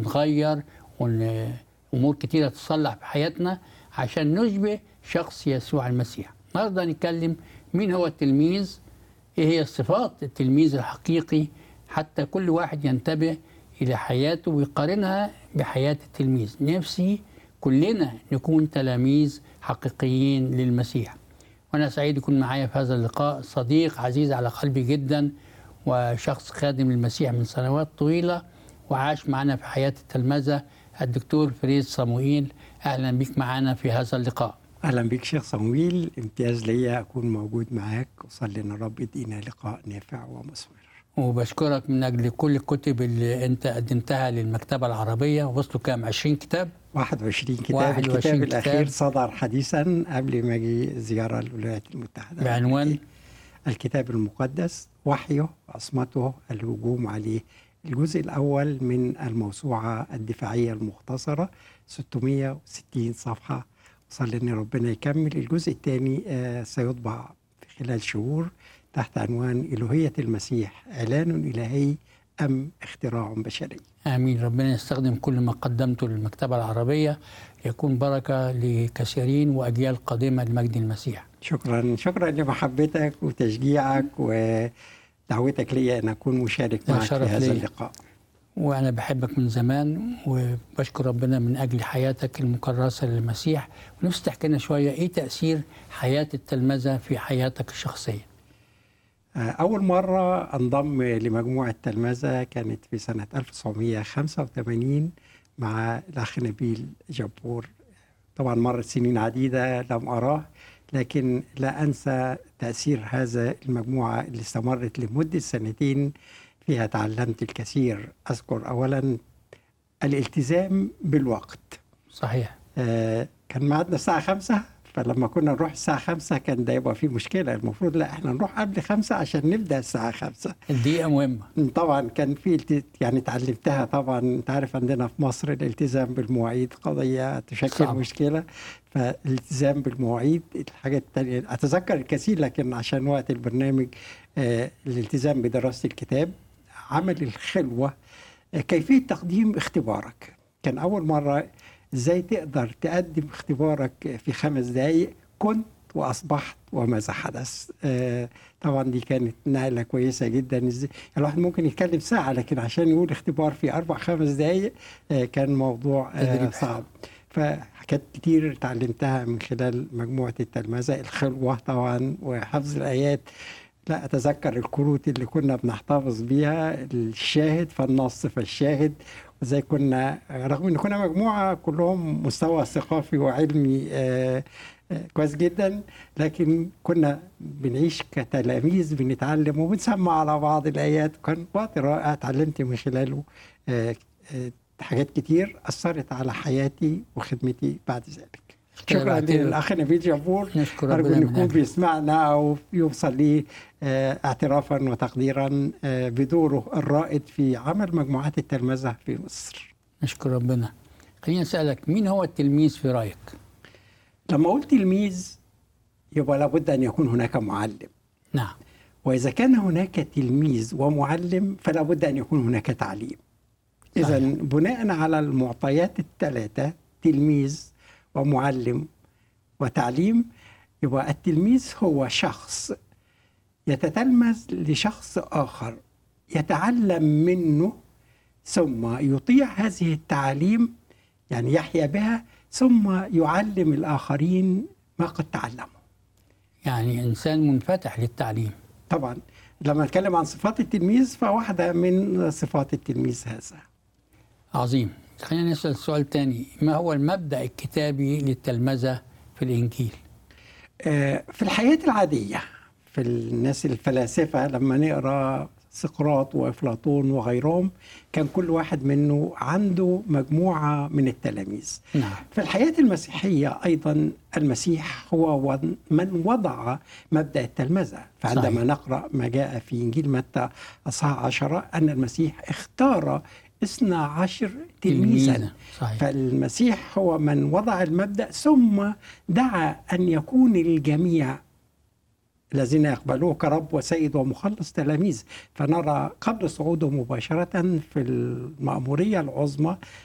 نتغير وأمور كتيرة تصلح في حياتنا عشان نشبه شخص يسوع المسيح النهارده نتكلم مين هو التلميذ ايه هي صفات التلميذ الحقيقي حتى كل واحد ينتبه الى حياته ويقارنها بحياه التلميذ نفسي كلنا نكون تلاميذ حقيقيين للمسيح وانا سعيد يكون معايا في هذا اللقاء صديق عزيز على قلبي جدا وشخص خادم للمسيح من سنوات طويله وعاش معنا في حياه التلمذه الدكتور فريد صموئيل اهلا بك معنا في هذا اللقاء اهلا بك شيخ صمويل امتياز ليا اكون موجود معاك وصلي ان الرب يدينا لقاء نافع ومثمر وبشكرك من اجل كل الكتب اللي انت قدمتها للمكتبه العربيه وصلوا كام 20 كتاب 21 كتاب 21 الكتاب كتاب. الاخير صدر حديثا قبل ما اجي زياره للولايات المتحده بعنوان الكتاب المقدس وحيه عصمته الهجوم عليه الجزء الأول من الموسوعة الدفاعية المختصرة 660 صفحة صلي إن ربنا يكمل الجزء الثاني آه، سيطبع في خلال شهور تحت عنوان إلهية المسيح إعلان إلهي أم اختراع بشري امين ربنا يستخدم كل ما قدمته للمكتبه العربيه يكون بركه لكثيرين واجيال قادمه لمجد المسيح شكرا شكرا لمحبتك وتشجيعك ودعوتك لي أن أكون مشارك ده معك في شرف هذا لي. اللقاء وانا بحبك من زمان وبشكر ربنا من اجل حياتك المكرسه للمسيح ونفسي تحكي لنا شويه ايه تاثير حياه التلمذه في حياتك الشخصيه أول مرة انضم لمجموعة تلمذة كانت في سنة 1985 مع الأخ نبيل جبور طبعا مرت سنين عديدة لم أراه لكن لا أنسى تأثير هذا المجموعة اللي استمرت لمدة سنتين فيها تعلمت الكثير أذكر أولا الالتزام بالوقت صحيح آه، كان ميعادنا الساعة خمسة فلما كنا نروح الساعة خمسة كان ده يبقى فيه مشكلة المفروض لا احنا نروح قبل خمسة عشان نبدأ الساعة خمسة الدقيقه مهمه طبعا كان في الت- يعني تعلمتها طبعا انت عارف عندنا في مصر الالتزام بالمواعيد قضية تشكل صعب. صعب. مشكلة فالالتزام بالمواعيد الحاجات التانية أتذكر الكثير لكن عشان وقت البرنامج آه الالتزام بدراسة الكتاب عمل الخلوة آه كيفية تقديم اختبارك كان أول مرة ازاي تقدر تقدم اختبارك في خمس دقايق كنت واصبحت وماذا حدث آه طبعا دي كانت نقله كويسه جدا ازاي الواحد ممكن يتكلم ساعه لكن عشان يقول اختبار في اربع خمس دقايق آه كان موضوع آه تدريب. صعب فحاجات كتير اتعلمتها من خلال مجموعه التلمذه الخلوه طبعا وحفظ الايات لا اتذكر الكروت اللي كنا بنحتفظ بيها الشاهد فالنص فالشاهد وزي كنا رغم ان كنا مجموعه كلهم مستوى ثقافي وعلمي آه، آه، كويس جدا لكن كنا بنعيش كتلاميذ بنتعلم وبنسمع على بعض الايات كان وقت رائع اتعلمت من خلاله آه، آه، حاجات كتير اثرت على حياتي وخدمتي بعد ذلك شكرا بعتبر- للاخ نبيل جبور نشكر أرجو ربنا أن من يكون أجل بيسمعنا أو يوصل لي آه، اعترافا وتقديرا آه، بدوره الرائد في عمل مجموعات التلمذة في مصر نشكر ربنا خليني اسالك مين هو التلميذ في رايك لما قلت تلميذ يبقى لابد أن يكون هناك معلم نعم وإذا كان هناك تلميذ ومعلم فلا بد أن يكون هناك تعليم إذا صحيح. بناء على المعطيات الثلاثة تلميذ ومعلم وتعليم يبقى التلميذ هو شخص يتتلمذ لشخص آخر يتعلم منه ثم يطيع هذه التعاليم يعني يحيا بها ثم يعلم الآخرين ما قد تعلموا يعني انسان منفتح للتعليم طبعا لما نتكلم عن صفات التلميذ فواحدة من صفات التلميذ هذا عظيم خلينا نسال سؤال تاني ما هو المبدا الكتابي للتلمذه في الانجيل آه، في الحياة العادية في الناس الفلاسفة لما نقرأ سقراط وأفلاطون وغيرهم كان كل واحد منه عنده مجموعة من التلاميذ نعم في الحياة المسيحية أيضا المسيح هو ون- من وضع مبدأ التلمذة فعندما صحيح. نقرأ ما جاء في إنجيل متى أصحاح عشرة أن المسيح اختار اثنا عشر تلميذا صحيح فالمسيح هو من وضع المبدأ ثم دعا أن يكون الجميع الذين يقبلوه كرب وسيد ومخلص تلاميذ فنرى قبل صعوده مباشرة في المأمورية العظمى